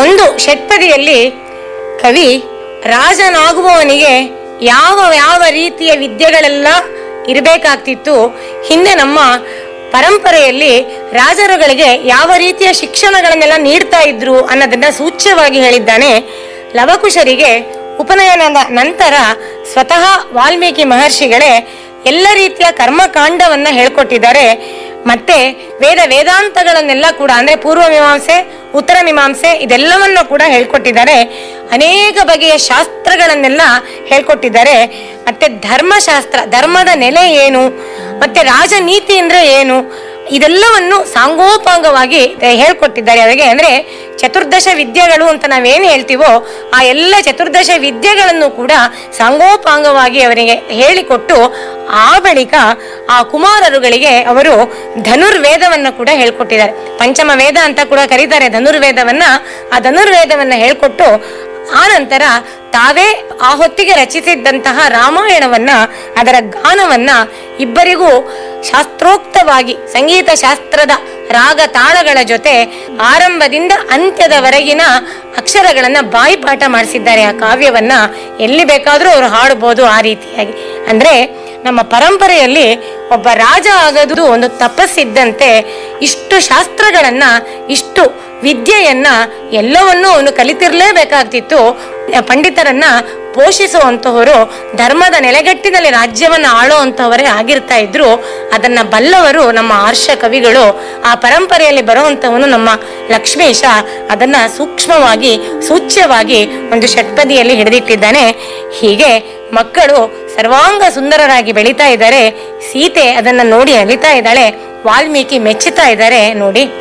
ಒಂದು ಷಟ್ಪದಿಯಲ್ಲಿ ಕವಿ ರಾಜನಾಗುವವನಿಗೆ ಯಾವ ಯಾವ ರೀತಿಯ ವಿದ್ಯೆಗಳೆಲ್ಲ ಇರಬೇಕಾಗ್ತಿತ್ತು ಹಿಂದೆ ನಮ್ಮ ಪರಂಪರೆಯಲ್ಲಿ ರಾಜರುಗಳಿಗೆ ಯಾವ ರೀತಿಯ ಶಿಕ್ಷಣಗಳನ್ನೆಲ್ಲ ನೀಡ್ತಾ ಇದ್ರು ಅನ್ನೋದನ್ನ ಸೂಚ್ಯವಾಗಿ ಹೇಳಿದ್ದಾನೆ ಲವಕುಶರಿಗೆ ಉಪನಯನದ ನಂತರ ಸ್ವತಃ ವಾಲ್ಮೀಕಿ ಮಹರ್ಷಿಗಳೇ ಎಲ್ಲ ರೀತಿಯ ಕರ್ಮಕಾಂಡವನ್ನ ಹೇಳ್ಕೊಟ್ಟಿದ್ದಾರೆ ಮತ್ತೆ ವೇದ ವೇದಾಂತಗಳನ್ನೆಲ್ಲ ಕೂಡ ಅಂದ್ರೆ ಪೂರ್ವ ಮೀಮಾಂಸೆ ಉತ್ತರ ಮೀಮಾಂಸೆ ಇದೆಲ್ಲವನ್ನ ಕೂಡ ಹೇಳ್ಕೊಟ್ಟಿದ್ದಾರೆ ಅನೇಕ ಬಗೆಯ ಶಾಸ್ತ್ರಗಳನ್ನೆಲ್ಲ ಹೇಳ್ಕೊಟ್ಟಿದ್ದಾರೆ ಮತ್ತೆ ಧರ್ಮಶಾಸ್ತ್ರ ಧರ್ಮದ ನೆಲೆ ಏನು ಮತ್ತೆ ರಾಜನೀತಿ ಅಂದ್ರೆ ಏನು ಇದೆಲ್ಲವನ್ನು ಸಾಂಗೋಪಾಂಗವಾಗಿ ಹೇಳ್ಕೊಟ್ಟಿದ್ದಾರೆ ಅವರಿಗೆ ಅಂದ್ರೆ ಚತುರ್ದಶ ವಿದ್ಯೆಗಳು ಅಂತ ನಾವೇನು ಹೇಳ್ತೀವೋ ಆ ಎಲ್ಲ ಚತುರ್ದಶ ವಿದ್ಯೆಗಳನ್ನು ಕೂಡ ಸಾಂಗೋಪಾಂಗವಾಗಿ ಅವರಿಗೆ ಹೇಳಿಕೊಟ್ಟು ಆ ಬಳಿಕ ಆ ಕುಮಾರರುಗಳಿಗೆ ಅವರು ಧನುರ್ವೇದವನ್ನ ಕೂಡ ಹೇಳ್ಕೊಟ್ಟಿದ್ದಾರೆ ಪಂಚಮ ವೇದ ಅಂತ ಕೂಡ ಕರೀತಾರೆ ಧನುರ್ವೇದವನ್ನ ಆ ಧನುರ್ವೇದವನ್ನ ಹೇಳ್ಕೊಟ್ಟು ಆ ನಂತರ ತಾವೇ ಆ ಹೊತ್ತಿಗೆ ರಚಿಸಿದ್ದಂತಹ ರಾಮಾಯಣವನ್ನ ಅದರ ಗಾನವನ್ನ ಇಬ್ಬರಿಗೂ ಶಾಸ್ತ್ರೋಕ್ತವಾಗಿ ಸಂಗೀತ ಶಾಸ್ತ್ರದ ರಾಗ ತಾಳಗಳ ಜೊತೆ ಆರಂಭದಿಂದ ಅಂತ್ಯದವರೆಗಿನ ಅಕ್ಷರಗಳನ್ನ ಬಾಯಿಪಾಠ ಮಾಡಿಸಿದ್ದಾರೆ ಆ ಕಾವ್ಯವನ್ನ ಎಲ್ಲಿ ಬೇಕಾದ್ರೂ ಅವರು ಹಾಡಬಹುದು ಆ ರೀತಿಯಾಗಿ ಅಂದ್ರೆ ನಮ್ಮ ಪರಂಪರೆಯಲ್ಲಿ ಒಬ್ಬ ರಾಜ ಆಗೋದು ಒಂದು ತಪಸ್ಸಿದ್ದಂತೆ ಇಷ್ಟು ಶಾಸ್ತ್ರಗಳನ್ನ ಇಷ್ಟು ವಿದ್ಯೆಯನ್ನ ಎಲ್ಲವನ್ನೂ ಅವನು ಕಲಿತಿರ್ಲೇಬೇಕಾಗ್ತಿತ್ತು ಪಂಡಿತರನ್ನ ಪೋಷಿಸುವಂತಹವರು ಧರ್ಮದ ನೆಲೆಗಟ್ಟಿನಲ್ಲಿ ರಾಜ್ಯವನ್ನ ಆಳುವಂತಹವರೇ ಆಗಿರ್ತಾ ಇದ್ರು ಅದನ್ನ ಬಲ್ಲವರು ನಮ್ಮ ಆರ್ಷ ಕವಿಗಳು ಆ ಪರಂಪರೆಯಲ್ಲಿ ಬರುವಂತವನು ನಮ್ಮ ಲಕ್ಷ್ಮೀಶ ಅದನ್ನ ಸೂಕ್ಷ್ಮವಾಗಿ ಸೂಚ್ಯವಾಗಿ ಒಂದು ಷಟ್ಪದಿಯಲ್ಲಿ ಹಿಡಿದಿಟ್ಟಿದ್ದಾನೆ ಹೀಗೆ ಮಕ್ಕಳು ಸರ್ವಾಂಗ ಸುಂದರರಾಗಿ ಬೆಳೀತಾ ಇದ್ದಾರೆ ಸೀತೆ ಅದನ್ನ ನೋಡಿ ಅಲಿತಾ ಇದ್ದಾಳೆ ವಾಲ್ಮೀಕಿ ಮೆಚ್ಚುತ್ತಾ ಇದ್ದಾರೆ ನೋಡಿ